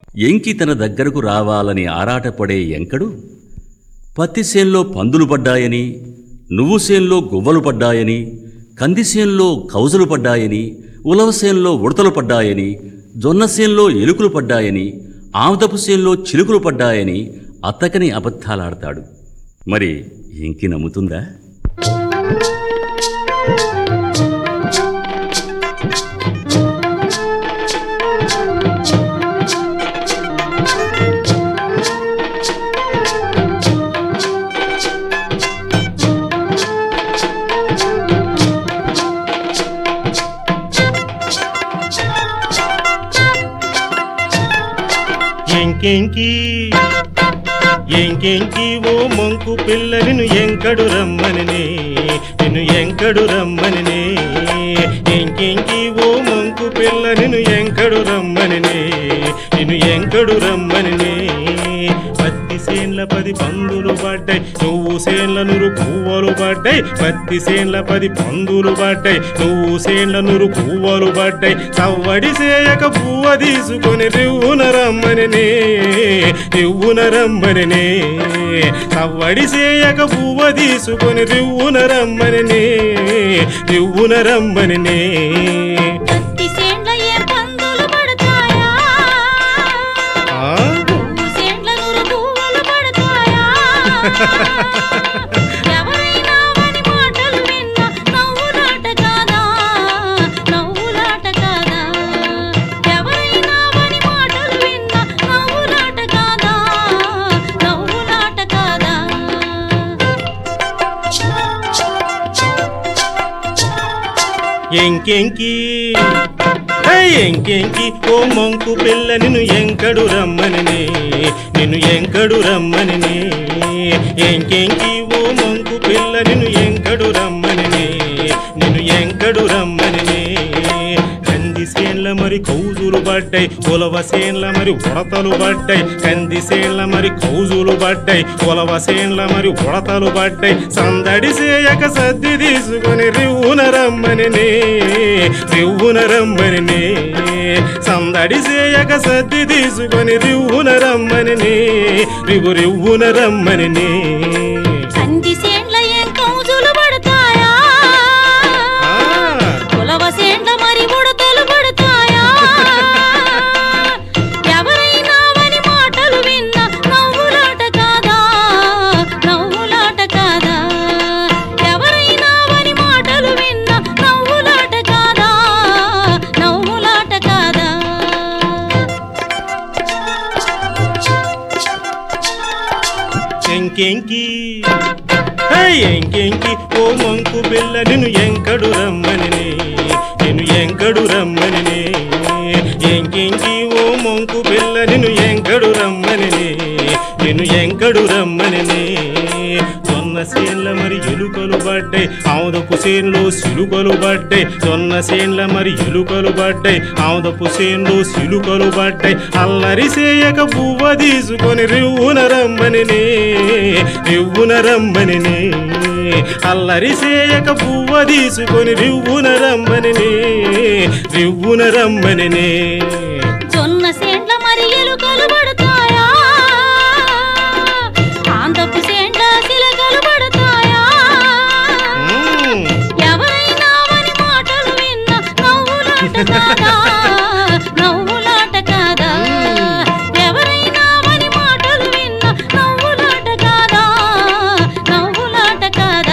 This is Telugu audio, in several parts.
ఎంకి తన దగ్గరకు రావాలని ఆరాటపడే ఎంకడు పత్తిసేన్లో పందులు పడ్డాయని నువ్వు సేన్లో గువ్వలు పడ్డాయని కందిసేన్లో కౌజులు పడ్డాయని ఉలవసేన్లో ఉడతలు పడ్డాయని జొన్నసేన్లో ఎలుకలు పడ్డాయని ఆముదపు సేన్లో చిలుకలు పడ్డాయని అత్తకని అబద్ధాలాడతాడు మరి ఎంకి నమ్ముతుందా ఎంకెంకి ఎంకెంకి ఓ మంకు పిల్ల నిన్ను ఎంకడు రమ్మనినే నిన్ను ఎంకడు రమ్మనినే ఎంకెంకి ఓ మంకు పిల్ల నిన్ను ఎంకడు రమ్మనినే నిన్ను ఎంకడు రమ్మనినే పత్తి సేన్ల పది పందులు పడ్డాయి నువ్వు సేన్ల నురు పువ్వులు పడ్డాయి పత్తి సేన్ల పది పందులు పడ్డాయి నువ్వు సేన్ల నురు పువ్వులు పడ్డాయి సవ్వడి సేయక పువ్వ తీసుకొని రివ్వున రమ్మనినే రివ్వున రమ్మనినే సవ్వడి సేయక పువ్వ తీసుకొని రివ్వున రమ్మనినే రివ్వున రమ్మనినే పత్తి సేండ్ల ఏ పందులు పడతాయా ఆ? పువ్వు సేండ్ల నూరు పువ్వులు పడతాయా ఎవరైనా వాని మాటలు విన్నా నవ్వులాట కాదా నవ్వులాట కాదా ఎవరైనా వాని మాటలు విన్నా నవ్వులాట కాదా నవ్వులాట కాదా ఎంకెంకి హే, ఎంకెంకి ఓ మంకు పిల్ల నిన్ను ఎంకడు రమ్మనినే నిన్ను ఎంకడు రమ్మనినే ఎంకెంకి ఓ మంకు పిల్ల నిన్ను ఎంకడు రమ్మనినే నిన్ను ఎంకడు రమ్మనినే కంది సేన్ల మరి కౌజులు పడ్డాయి ఉలవ సేన్ల మరి ఉడతలు పడ్డాయి కంది సేన్ల మరి కౌజులు పడ్డాయి ఉలవ సేన్ల మరి ఉడతలు పడ్డాయి సందడి సేయక సద్ది తీసుకొని రివ్వున రమ్మనినే రివ్వున రమ్మనినే సందడి సేయక సద్ది తీసుకొని రివ్వున రమ్మనినే రివ్వు రివ్వున రమ్మనినే కంది సేండ్ల ఏం కౌజులు పడతాయా ఆ, కులవ సేండ్ల మరి ఉడతలు పడతాయా ఎవరైనా వాని మాటలు విన్నా నవ్వులాట కాదా నవ్వులాట కాదా ఎవరైనా వాని మాటలు విన్నా నవ్వులాట కాదా నవ్వులాట కాదా ఎంకెంకి హే, ఎంకెంకి ఓ మంకు పిల్ల నిన్ను ఎంకడు రమ్మనినే నిన్ను ఎంకడు రమ్మనినే ఎంకెంకి ఓ మంకు పిల్ల నిన్ను ఎంకడు రమ్మనినే నిన్ను ఎంకడు రమ్మనినే జొన్న సేన్ల మరి ఎలుకలు పడ్డాయి ఆముదపు సేన్లో సిలుకలు పడ్డాయి జొన్న సేన్ల మరి ఎలుకలు పడ్డాయి ఆముదపు సేన్లో సిలుకలు పడ్డాయి అల్లరి సేయక పువ్వ తీసుకొని రివ్వున రమ్మనినే రివ్వున రమ్మనినే అల్లరి సేయక పువ్వ తీసుకొని రివ్వున రమ్మనినే రివ్వున రమ్మనినే జొన్న సేండ్ల మరి ఎలుకలు పడతాయా ఆందపు సేండ్ల సిలకలు పడతాయా మ్మ్. ఎవరైనా వాని మాటలు విన్నా నవ్వులాట కాదా నవ్వులాట కాదా ఎవరైనా వాని మాటలు విన్నా నవ్వులాట కాదా నవ్వులాట కాదా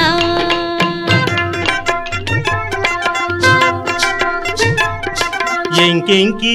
ఎంకెంకి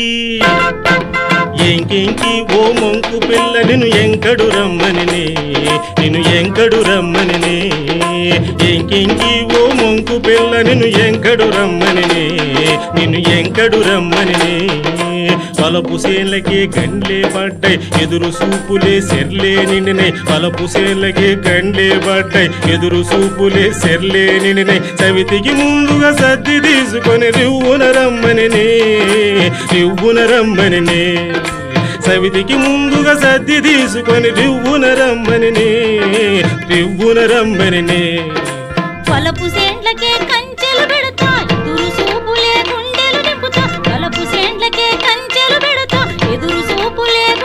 ఎంకెంకి ఓ మంకు పిల్ల నిన్ను ఎంకడు రమ్మనినే నిన్ను ఎంకడు రమ్మనినే ఎంకెంకి ఓ మంకు పిల్ల నిన్ను ఎంకడు రమ్మనినే నిన్ను ఎంకడు రమ్మనినే పలపు సేన్లకే గండ్లే పడ్డాయి ఎదురు సూపులే సెర్లే నిండినై పలపు సేన్లకే గండ్లే పడ్డాయి ఎదురు సూపులే సెర్లే నిండినై చవితికి ముందుగా సర్ది తీసుకొని రివ్వున రమ్మనినే రివ్వున రమ్మనినే సవితికి ముందుగా సర్ది తీసుకొని రివ్వున రమ్మనినే రివ్వున రమ్మనినే పలపు సేండ్లకే కంచెలు పెడతా ఎదురు సూపులే గుండెలు నింపుతా పలపు సేండ్లకే కంచెలు పెడతా ఎదురు సూపులే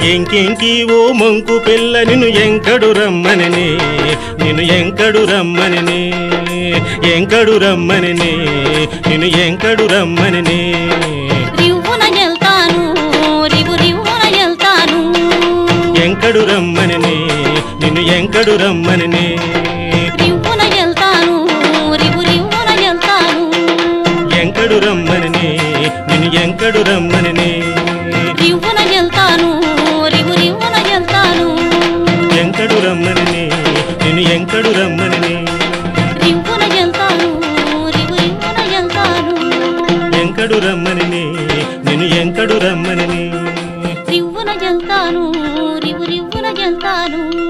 ఎంకెంకి ఓ మంకు పిల్ల నిన్ను ఎంకడు రమ్మనని నిన్ను ఎంకడు రమ్మనని ఎంకడు రమ్మనని నిన్ను ఎంకడు రమ్మనని రివ్వున వెళ్తాను రివు రివ్వున వెళ్తాను ఎంకడు రమ్మనని నిన్ను ఎంకడు రమ్మనని రివ్వున వెళ్తాను రివు రివ్వున వెళ్తాను ఎంకడు రమ్మనని నిన్ను ఎంకడు రమ్మనని రివ్వున వెళ్తాను రివు రివ్వున వెళ్తాను ఎంకడు రమ్మనని నిన్ను ఎంకడు రమ్మనని రివ్వున వెళ్తాను రివు రివ్వున వెళ్తాను ఎంకడు రమ్మనని నిన్ను ఎంకడు రమ్మనని రివ్వున వెళ్తాను రివు రివ్వున వెళ్తాను